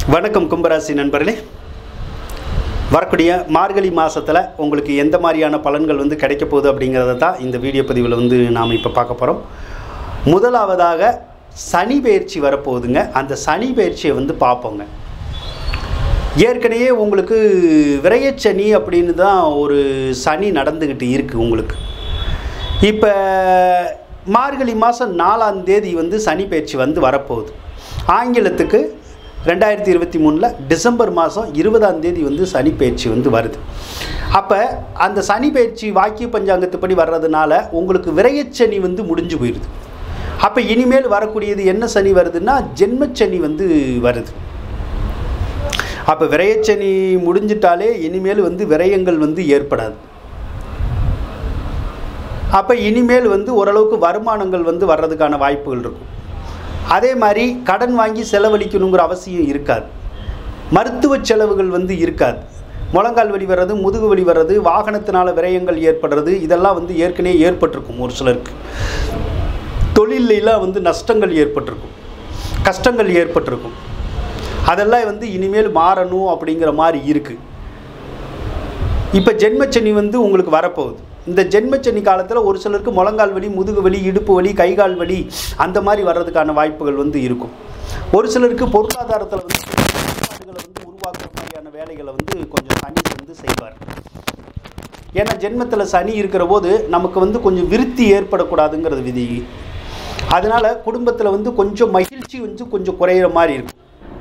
வணக்கம் கும்பராசி நண்பர்களே வரக்கூடிய மார்கழி மாதத்தில் உங்களுக்கு எந்த மாதிரியான பலன்கள் வந்து கிடைக்க போகுது அப்படிங்கிறத தான் இந்த வீடியோ பதிவில் வந்து நாம் இப்போ பார்க்க போகிறோம் முதலாவதாக சனி பயிற்சி வரப்போகுதுங்க அந்த சனி பயிற்சியை வந்து பார்ப்போங்க ஏற்கனவே உங்களுக்கு விரயச்சனி அப்படின்னு தான் ஒரு சனி நடந்துக்கிட்டு இருக்குது உங்களுக்கு இப்போ மார்கழி மாதம் நாலாம் தேதி வந்து சனி பயிற்சி வந்து வரப்போகுது ஆங்கிலத்துக்கு ரெண்டாயிரத்தி இருபத்தி மூணில் டிசம்பர் மாதம் இருபதாம் தேதி வந்து சனி பயிற்சி வந்து வருது அப்போ அந்த சனி பயிற்சி வாக்கிய பஞ்சாங்கத்துப்படி வர்றதுனால உங்களுக்கு விரயச்சனி வந்து முடிஞ்சு போயிடுது அப்போ இனிமேல் வரக்கூடியது என்ன சனி வருதுன்னா ஜென்மச்சனி வந்து வருது அப்போ விரயச்சனி முடிஞ்சிட்டாலே இனிமேல் வந்து விரயங்கள் வந்து ஏற்படாது அப்போ இனிமேல் வந்து ஓரளவுக்கு வருமானங்கள் வந்து வர்றதுக்கான வாய்ப்புகள் இருக்கும் அதே மாதிரி கடன் வாங்கி செலவழிக்கணுங்கிற அவசியம் இருக்காது மருத்துவ செலவுகள் வந்து இருக்காது முழங்கால் வலி வர்றது முதுகு வலி வர்றது வாகனத்தினால விரயங்கள் ஏற்படுறது இதெல்லாம் வந்து ஏற்கனவே ஏற்பட்டிருக்கும் ஒரு சிலருக்கு தொழிலெலாம் வந்து நஷ்டங்கள் ஏற்பட்டிருக்கும் கஷ்டங்கள் ஏற்பட்டிருக்கும் அதெல்லாம் வந்து இனிமேல் மாறணும் அப்படிங்கிற மாதிரி இருக்குது இப்போ ஜென்மச்சனி வந்து உங்களுக்கு வரப்போகுது இந்த ஜென்மச்சனி காலத்தில் ஒரு சிலருக்கு முழங்கால் வலி முதுகு வலி இடுப்பு வலி கைகால் வலி அந்த மாதிரி வர்றதுக்கான வாய்ப்புகள் வந்து இருக்கும் ஒரு சிலருக்கு பொருளாதாரத்தில் வந்து கட்டுப்பாடுகளை வந்து உருவாக்குற மாதிரியான வேலைகளை வந்து கொஞ்சம் சனி வந்து செய்வார் ஏன்னா ஜென்மத்தில் சனி இருக்கிற போது நமக்கு வந்து கொஞ்சம் விருத்தி ஏற்படக்கூடாதுங்கிறது விதி அதனால குடும்பத்தில் வந்து கொஞ்சம் மகிழ்ச்சி வந்து கொஞ்சம் குறையிற மாதிரி இருக்கும்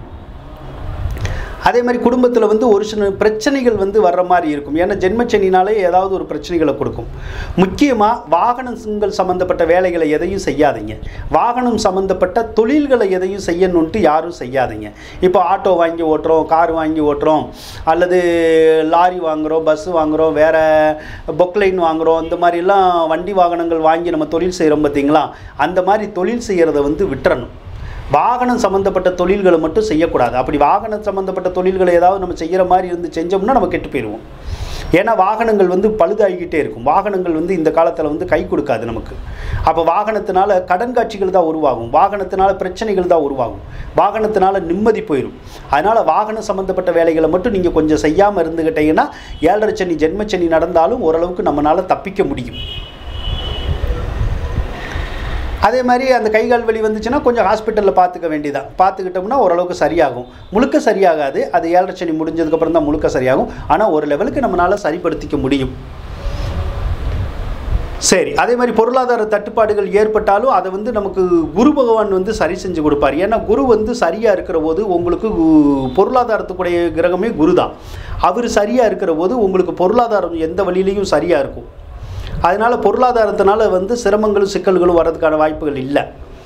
அதே மாதிரி குடும்பத்தில் வந்து ஒரு சில பிரச்சனைகள் வந்து வர்ற மாதிரி இருக்கும் ஏன்னா ஜென்மச்சனினாலே ஏதாவது ஒரு பிரச்சனைகளை கொடுக்கும் முக்கியமாக வாகனங்கள் சம்மந்தப்பட்ட வேலைகளை எதையும் செய்யாதீங்க வாகனம் சம்மந்தப்பட்ட தொழில்களை எதையும் செய்யணுன்ட்டு யாரும் செய்யாதீங்க இப்போ ஆட்டோ வாங்கி ஓட்டுறோம் கார் வாங்கி ஓட்டுறோம் அல்லது லாரி வாங்குகிறோம் பஸ் வாங்குகிறோம் வேறு பொக்லைன் வாங்குகிறோம் இந்த மாதிரிலாம் வண்டி வாகனங்கள் வாங்கி நம்ம தொழில் செய்கிறோம் பார்த்தீங்களா அந்த மாதிரி தொழில் செய்கிறத வந்து விட்டுறணும் வாகனம் சம்மந்தப்பட்ட தொழில்களை மட்டும் செய்யக்கூடாது அப்படி வாகனம் சம்மந்தப்பட்ட தொழில்களை ஏதாவது நம்ம செய்கிற மாதிரி இருந்து செஞ்சோம்னா நம்ம கெட்டு போயிடுவோம் ஏன்னா வாகனங்கள் வந்து பழுதாகிக்கிட்டே இருக்கும் வாகனங்கள் வந்து இந்த காலத்தில் வந்து கை கொடுக்காது நமக்கு அப்போ வாகனத்தினால கடன் காட்சிகள் தான் உருவாகும் வாகனத்தினால பிரச்சனைகள் தான் உருவாகும் வாகனத்தினால நிம்மதி போயிடும் அதனால் வாகனம் சம்மந்தப்பட்ட வேலைகளை மட்டும் நீங்கள் கொஞ்சம் செய்யாமல் இருந்துக்கிட்டீங்கன்னா ஏழரை சனி ஜென்மச்சனி நடந்தாலும் ஓரளவுக்கு நம்மளால் தப்பிக்க முடியும் அதே மாதிரி அந்த கை கால் வலி வந்துச்சுன்னா கொஞ்சம் ஹாஸ்பிட்டலில் பார்த்துக்க வேண்டியதான் பார்த்துக்கிட்டோம்னா ஓரளவுக்கு சரியாகும் முழுக்க சரியாகாது அது ஏழரை சனி முடிஞ்சதுக்கப்புறம் தான் முழுக்க சரியாகும் ஆனால் ஒரு லெவலுக்கு நம்மளால் சரிப்படுத்திக்க முடியும் சரி அதே மாதிரி பொருளாதார தட்டுப்பாடுகள் ஏற்பட்டாலும் அதை வந்து நமக்கு குரு பகவான் வந்து சரி செஞ்சு கொடுப்பார் ஏன்னா குரு வந்து சரியாக இருக்கிற போது உங்களுக்கு கு- பொருளாதாரத்துக்குடைய கிரகமே குரு தான் அவர் சரியாக இருக்கிற போது உங்களுக்கு பொருளாதாரம் எந்த வழியிலையும் சரியாக இருக்கும் அதனால் பொருளாதாரத்தினால வந்து சிரமங்களும் சிக்கல்களும் வர்றதுக்கான வாய்ப்புகள் இல்லை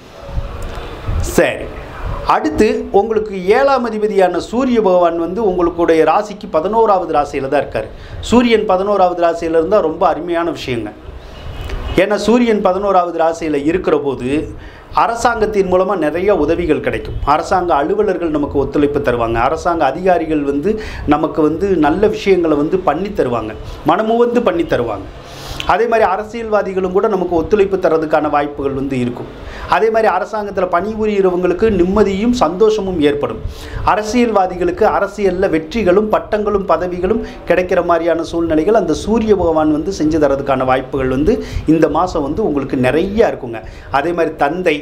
சரி அடுத்து உங்களுக்கு ஏழாம் அதிபதியான சூரிய பகவான் வந்து உங்களுடைய ராசிக்கு பதினோராவது ராசியில் தான் இருக்கார் சூரியன் பதினோராவது ராசியில் இருந்தால் ரொம்ப அருமையான விஷயங்க ஏன்னா சூரியன் பதினோராவது ராசியில் இருக்கிற போது அரசாங்கத்தின் மூலமாக நிறைய உதவிகள் கிடைக்கும் அரசாங்க அலுவலர்கள் நமக்கு ஒத்துழைப்பு தருவாங்க அரசாங்க அதிகாரிகள் வந்து நமக்கு வந்து நல்ல விஷயங்களை வந்து பண்ணி தருவாங்க மனமுவந்து பண்ணி தருவாங்க அதே மாதிரி அரசியல்வாதிகளும் கூட நமக்கு ஒத்துழைப்பு தரதுக்கான வாய்ப்புகள் வந்து இருக்கும் அதே மாதிரி அரசாங்கத்தில் பணிபுரிகிறவங்களுக்கு நிம்மதியும் சந்தோஷமும் ஏற்படும் அரசியல்வாதிகளுக்கு அரசியலில் வெற்றிகளும் பட்டங்களும் பதவிகளும் கிடைக்கிற மாதிரியான சூழ்நிலைகள் அந்த சூரிய பகவான் வந்து செஞ்சு தரதுக்கான வாய்ப்புகள் வந்து இந்த மாதம் வந்து உங்களுக்கு நிறைய இருக்குங்க அதே மாதிரி தந்தை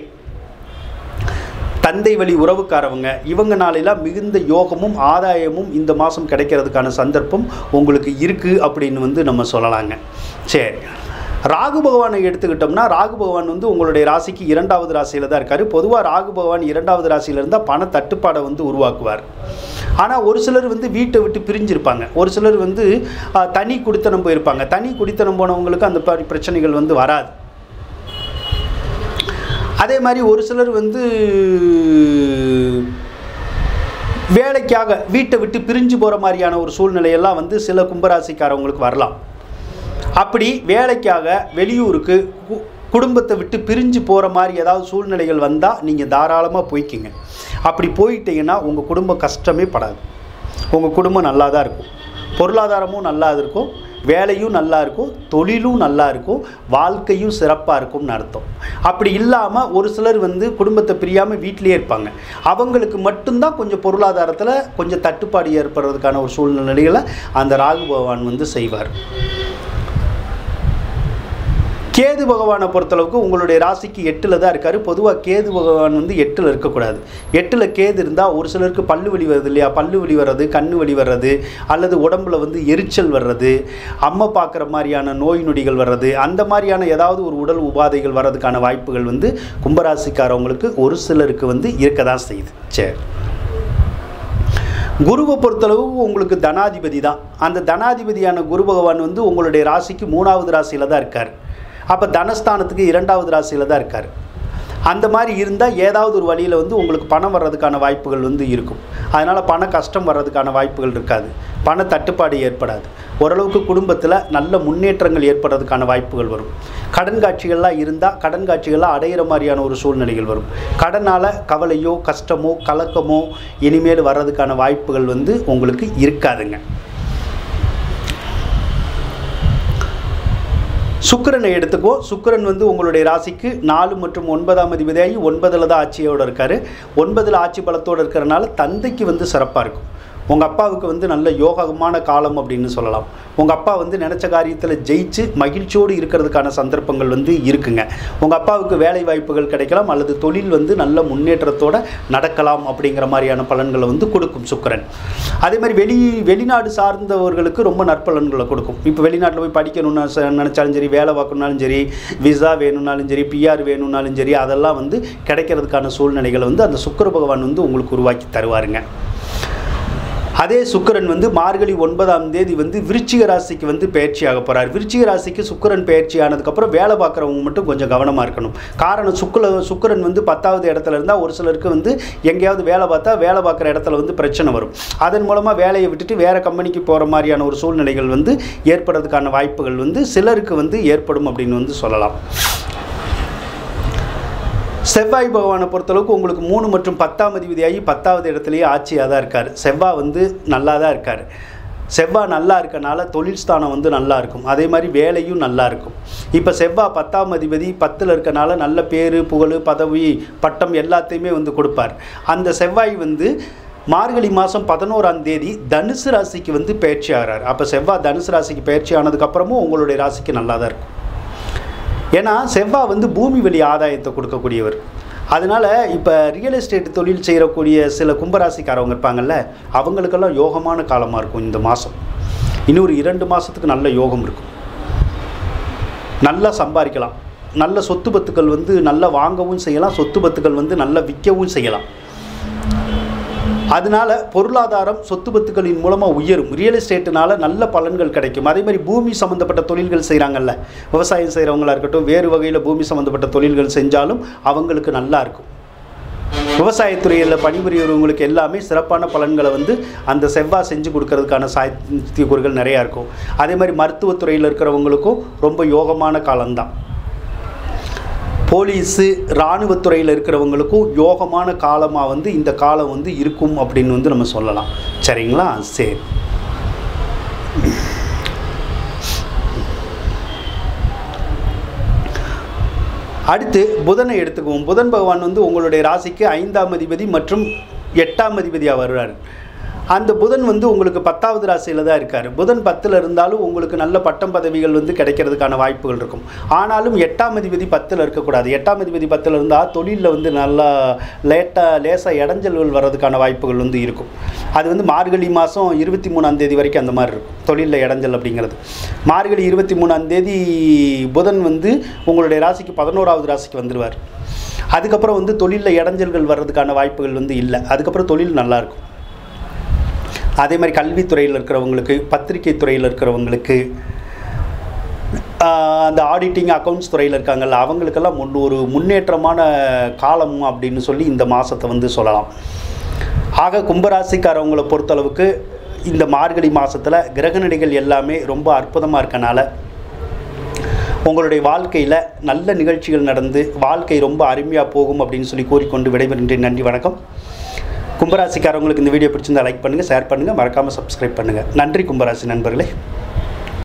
தந்தை வழி உறவுக்காரவங்க இவங்க நாளெல்லாம் மிகுந்த யோகமும் ஆதாயமும் இந்த மாதம் கிடைக்கிறதுக்கான சந்தர்ப்பம் உங்களுக்கு இருக்குது அப்படின்னு வந்து நம்ம சொல்லலாங்க சரி ராகு பகவானை எடுத்துக்கிட்டோம்னா ராகு பகவான் வந்து உங்களுடைய ராசிக்கு இரண்டாவது ராசியில் தான் இருக்கார் பொதுவாக ராகு பகவான் இரண்டாவது ராசியில் இருந்தால் பண தட்டுப்பாடை வந்து உருவாக்குவார் ஆனால் ஒரு சிலர் வந்து வீட்டை விட்டு பிரிஞ்சிருப்பாங்க ஒரு சிலர் வந்து ஆஹ், தனி குடித்தனம் போயிருப்பாங்க தனி குடித்தனம் போனவங்களுக்கு அந்த மாதிரி பிரச்சனைகள் வந்து வராது அதே மாதிரி ஒரு சிலர் வந்து வேலைக்காக வீட்டை விட்டு பிரிஞ்சு போகிற மாதிரியான ஒரு சூழ்நிலையெல்லாம் வந்து சில கும்பராசிக்காரவங்களுக்கு வரலாம் அப்படி வேலைக்காக வெளியூருக்கு கு- குடும்பத்தை விட்டு பிரிஞ்சு போகிற மாதிரி ஏதாவது சூழ்நிலைகள் வந்தால் நீங்கள் தாராளமாக போய்க்கிங்க அப்படி போயிட்டீங்கன்னா உங்கள் குடும்பம் கஷ்டமே படாது உங்கள் குடும்பம் நல்லா தான் இருக்கும் பொருளாதாரமும் நல்லா இருக்கும் வேலையும் நல்லா இருக்கும் தொழிலும் நல்லா இருக்கும் வாழ்க்கையும் சிறப்பாக இருக்கும்னு அர்த்தம் அப்படி இல்லாமல் ஒரு சிலர் வந்து குடும்பத்தை பிரியாமல் வீட்டிலேயே இருப்பாங்க அவங்களுக்கு மட்டும்தான் கொஞ்சம் பொருளாதாரத்தில் கொஞ்சம் தட்டுப்பாடு ஏற்படுறதுக்கான ஒரு சூழ்நிலைகளை அந்த ராகு பகவான் வந்து செய்வார் கேது பகவானை பொறுத்தளவுக்கு உங்களுடைய ராசிக்கு எட்டில் தான் இருக்கார் பொதுவாக கேது பகவான் வந்து எட்டில் இருக்கக்கூடாது எட்டில் கேது இருந்தால் ஒரு சிலருக்கு பல்லு வலி வருது இல்லையா பல்லு வலி வர்றது கண்ணு வலி வர்றது அல்லது உடம்புல வந்து எரிச்சல் வர்றது அம்மை பார்க்குற மாதிரியான நோய் நொடிகள் வர்றது அந்த மாதிரியான ஏதாவது ஒரு உடல் உபாதைகள் வர்றதுக்கான வாய்ப்புகள் வந்து கும்பராசிக்காரவங்களுக்கு ஒரு சிலருக்கு வந்து இருக்க தான் செய்யுது சரி குருவை பொறுத்தளவு உங்களுக்கு தனாதிபதி தான் அந்த தனாதிபதியான குரு பகவான் வந்து உங்களுடைய ராசிக்கு மூணாவது ராசியில் தான் இருக்கார் அப்போ தனஸ்தானத்துக்கு இரண்டாவது ராசியில் தான் இருக்கார் அந்த மாதிரி இருந்தால் ஏதாவது ஒரு வழியில் வந்து உங்களுக்கு பணம் வர்றதுக்கான வாய்ப்புகள் வந்து இருக்கும் அதனால் பண கஷ்டம் வர்றதுக்கான வாய்ப்புகள் இருக்காது பண தட்டுப்பாடு ஏற்படாது ஓரளவுக்கு குடும்பத்தில் நல்ல முன்னேற்றங்கள் ஏற்படுறதுக்கான வாய்ப்புகள் வரும் கடன் காட்சிகள்லாம் இருந்தால் கடன் காட்சிகள்லாம் அடையிற மாதிரியான ஒரு சூழ்நிலைகள் வரும் கடனால் கவலையோ கஷ்டமோ கலக்கமோ இனிமேல் வர்றதுக்கான வாய்ப்புகள் வந்து உங்களுக்கு இருக்காதுங்க சுக்கிரனை எடுத்துக்கோ சுக்கிரன் வந்து உங்களுடைய ராசிக்கு நாலு மற்றும் ஒன்பதாம் அதிபதியாகி ஒன்பதில் தான் ஆட்சியோடு இருக்கார் ஒன்பதில் ஆட்சி பலத்தோடு இருக்கிறனால தந்தைக்கு வந்து சிறப்பாக இருக்கும் உங்கள் அப்பாவுக்கு வந்து நல்ல யோகமான காலம் அப்படின்னு சொல்லலாம் உங்கள் அப்பா வந்து நினச்ச காரியத்தில் ஜெயிச்சு மகிழ்ச்சியோடு இருக்கிறதுக்கான சந்தர்ப்பங்கள் வந்து இருக்குங்க உங்கள் அப்பாவுக்கு வேலை வாய்ப்புகள் கிடைக்கலாம் அல்லது தொழில் வந்து நல்ல முன்னேற்றத்தோட நடக்கலாம் அப்படிங்கிற மாதிரியான பலன்களை வந்து கொடுக்கும் சுக்கிரன் அதே மாதிரி வெளி வெளிநாடு சார்ந்தவர்களுக்கு ரொம்ப நற்பலன்களை கொடுக்கும் இப்போ வெளிநாட்டில் போய் படிக்கணும்னு ச- நினைச்சாலும் சரி வேலை பார்க்கணுன்னாலும் சரி விசா வேணும்னாலும் சரி பிஆர் வேணும்னாலும் சரி அதெல்லாம் வந்து கிடைக்கிறதுக்கான சூழ்நிலைகளை வந்து அந்த சுக்கிர பகவான் வந்து உங்களுக்கு உருவாக்கி தருவாருங்க அதே சுக்கிரன் வந்து மார்கழி ஒன்பதாம் தேதி வந்து விருச்சிக ராசிக்கு வந்து பயிற்சியாக போகிறார் விருச்சிக ராசிக்கு சுக்கிரன் பயிற்சி ஆனதுக்கப்புறம் வேலை பார்க்குறவங்க மட்டும் கொஞ்சம் கவனமாக இருக்கணும் காரணம் சுக்குல சுக்கிரன் வந்து பத்தாவது இடத்துல இருந்தால் ஒரு சிலருக்கு வந்து எங்கேயாவது வேலை பார்த்தா வேலை பார்க்குற இடத்துல வந்து பிரச்சனை வரும் அதன் மூலமாக வேலையை விட்டுட்டு வேறு கம்பெனிக்கு போகிற மாதிரியான ஒரு சூழ்நிலைகள் வந்து ஏற்படுறதுக்கான வாய்ப்புகள் வந்து சிலருக்கு வந்து ஏற்படும் அப்படின்னு வந்து சொல்லலாம் செவ்வாய் பகவானை பொறுத்தளவுக்கு உங்களுக்கு மூணு மற்றும் பத்தாம் அதிபதியாகி பத்தாவது இடத்துலையே ஆட்சியாக தான் இருக்கார் செவ்வாய் வந்து நல்லா தான் இருக்கார் செவ்வாய் நல்லா இருக்கனால தொழில் ஸ்தானம் வந்து நல்லா இருக்கும் அதே மாதிரி வேலையும் நல்லா இருக்கும் இப்போ செவ்வாய் பத்தாம் அதிபதி பத்தில் இருக்கனால நல்ல பேர் புகழ் பதவி பட்டம் எல்லாத்தையுமே வந்து கொடுப்பார் அந்த செவ்வாய் வந்து மார்கழி மாதம் பதினோராம் தேதி தனுசு ராசிக்கு வந்து பயிற்சி ஆகிறார் அப்போ செவ்வாய் தனுசு ராசிக்கு பயிற்சி ஆனதுக்கப்புறமும் உங்களுடைய ராசிக்கு நல்லா தான் இருக்கும் ஏன்னா செவ்வாய் வந்து பூமி வெளி ஆதாயத்தை கொடுக்கக்கூடியவர் அதனால் இப்போ ரியல் எஸ்டேட் தொழில் செய்யக்கூடிய சில கும்பராசிக்காரவங்க இருப்பாங்கல்ல அவங்களுக்கெல்லாம் யோகமான காலமாக இருக்கும் இந்த மாதம் இன்னொரு இரண்டு மாதத்துக்கு நல்ல யோகம் இருக்கும் நல்லா சம்பாதிக்கலாம் நல்ல சொத்து பத்துக்கள் வந்து நல்லா வாங்கவும் செய்யலாம் சொத்து பத்துக்கள் வந்து நல்லா விற்கவும் செய்யலாம் அதனால பொருளாதாரம் சொத்து பத்துக்களின் மூலமாக உயரும் ரியல் எஸ்டேட்டுனால நல்ல பலன்கள் கிடைக்கும் அதே மாதிரி பூமி சம்மந்தப்பட்ட தொழில்கள் செய்கிறாங்கல்ல விவசாயம் செய்கிறவங்களா இருக்கட்டும் வேறு வகையில் பூமி சம்மந்தப்பட்ட தொழில்கள் செஞ்சாலும் அவங்களுக்கு நல்லா இருக்கும் விவசாயத்துறையில் பணிபுரியவங்களுக்கு எல்லாமே சிறப்பான பலன்களை வந்து அந்த செவ்வாய் செஞ்சு கொடுக்கறதுக்கான சாத்தியக்கூறுகள் நிறையா இருக்கும் அதே மாதிரி மருத்துவத்துறையில் இருக்கிறவங்களுக்கும் ரொம்ப யோகமான காலம்தான் போலீஸு இராணுவத்துறையில் இருக்கிறவங்களுக்கும் யோகமான காலமாக வந்து இந்த காலம் வந்து இருக்கும் அப்படின்னு வந்து நம்ம சொல்லலாம் சரிங்களா சரி அடுத்து புதனை எடுத்துக்குவோம் புதன் பகவான் வந்து உங்களுடைய ராசிக்கு ஐந்தாம் அதிபதி மற்றும் எட்டாம் அதிபதியாக வருவார் அந்த புதன் வந்து உங்களுக்கு பத்தாவது ராசியில் தான் இருக்கார் புதன் பத்தில் இருந்தாலும் உங்களுக்கு நல்ல பட்டம் பதவிகள் வந்து கிடைக்கிறதுக்கான வாய்ப்புகள் இருக்கும் ஆனாலும் எட்டாம் அதிபதி பத்தில் இருக்கக்கூடாது எட்டாம் அதிபதி பத்தில் இருந்தால் தொழிலில் வந்து நல்லா லேட்டாக லேசாக இடைஞ்சல்கள் வர்றதுக்கான வாய்ப்புகள் வந்து இருக்கும் அது வந்து மார்கழி மாதம் இருபத்தி மூணாம் தேதி வரைக்கும் அந்த மாதிரி இருக்கும் தொழிலில் இடைஞ்சல் அப்படிங்கிறது மார்கழி இருபத்தி மூணாம் தேதி புதன் வந்து உங்களுடைய ராசிக்கு பதினோராவது ராசிக்கு வந்துடுவார் அதுக்கப்புறம் வந்து தொழிலில் இடைஞ்சல்கள் வர்றதுக்கான வாய்ப்புகள் வந்து இல்லை அதுக்கப்புறம் தொழில் நல்லாயிருக்கும் அதே மாதிரி கல்வித்துறையில் இருக்கிறவங்களுக்கு பத்திரிகை துறையில் இருக்கிறவங்களுக்கு ஆஹ், அந்த ஆடிட்டிங் அக்கௌண்ட்ஸ் துறையில் இருக்காங்கல்ல அவங்களுக்கெல்லாம் முன் ஒரு முன்னேற்றமான காலம் அப்படின்னு சொல்லி இந்த மாதத்தை வந்து சொல்லலாம் ஆக கும்பராசிக்காரவங்களை பொறுத்தளவுக்கு இந்த மார்கழி மாதத்தில் கிரகநிலைகள் எல்லாமே ரொம்ப அற்புதமாக இருக்கனால உங்களுடைய வாழ்க்கையில் நல்ல நிகழ்ச்சிகள் நடந்து வாழ்க்கை ரொம்ப அருமையாக போகும் அப்படின்னு சொல்லி கூறிக்கொண்டு விடைபெறுகின்றேன் நன்றி வணக்கம் கும்பராசிக்காரவங்களுக்கு இந்த வீடியோ பிடிச்சிருந்தா லைக் பண்ணுங்கள் ஷேர் பண்ணுங்கள் மறக்காமல் சப்ஸ்கிரைப் பண்ணுங்கள் நன்றி கும்பராசி நண்பர்களே